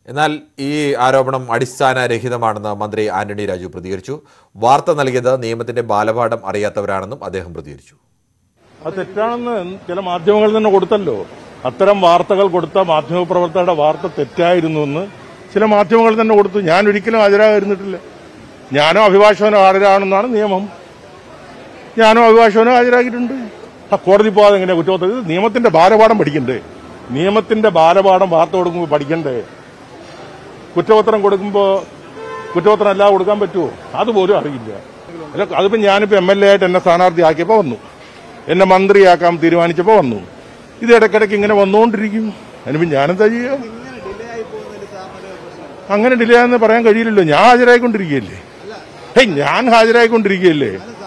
എന്നാൽ ഈ ആരോപണം അടിസ്ഥാനരഹിതമാണെന്ന് മന്ത്രി ആന്റണി രാജു പ്രതികരിച്ചു വാർത്ത നൽകിയത് നിയമത്തിന്റെ ബാലപാഠം അറിയാത്തവരാണെന്നും അദ്ദേഹം പ്രതികരിച്ചു അത് തെറ്റാണെന്ന് ചില മാധ്യമങ്ങൾ തന്നെ കൊടുത്തല്ലോ അത്തരം വാർത്തകൾ കൊടുത്ത മാധ്യമപ്രവർത്തകരുടെ വാർത്ത തെറ്റായിരുന്നു എന്ന് ചില മാധ്യമങ്ങൾ തന്നെ കൊടുത്തു ഞാൻ ഒരിക്കലും ഹാജരായിരുന്നിട്ടില്ല ഞാനോ അഭിഭാഷകനോ ഹാജരാണെന്നാണ് നിയമം ഞാനോ അഭിഭാഷകനോ ഹാജരാക്കിയിട്ടുണ്ട് ആ കോടതി പോകാതെ എങ്ങനെയാ കുറ്റപത്രം ഇത് നിയമത്തിന്റെ ബാലപാഠം പഠിക്കണ്ടേ നിയമത്തിന്റെ ബാലപാഠം വാർത്ത കൊടുക്കുമ്പോൾ പഠിക്കണ്ടേ കുറ്റപത്രം കൊടുക്കുമ്പോൾ കുറ്റപത്രം അല്ലാതെ കൊടുക്കാൻ പറ്റുമോ അതുപോലും അറിയില്ല അല്ല അതിപ്പോ ഞാനിപ്പോ എം എൽ എ ആയിട്ട് എന്നെ സ്ഥാനാർത്ഥിയാക്കിയപ്പോൾ വന്നു എന്നെ മന്ത്രിയാക്കാൻ തീരുമാനിച്ചപ്പോൾ വന്നു ഇത് ഇടയ്ക്കിടയ്ക്ക് ഇങ്ങനെ വന്നുകൊണ്ടിരിക്കും അതിനിപ്പോ ഞാനെന്താ ചെയ്യുക അങ്ങനെ ഡിലേ ആണെന്ന് പറയാൻ കഴിയില്ലല്ലോ ഞാൻ ഹാജരായിക്കൊണ്ടിരിക്കുകയല്ലേ ഹേയ് ഞാൻ ഹാജരായിക്കൊണ്ടിരിക്കുകയല്ലേ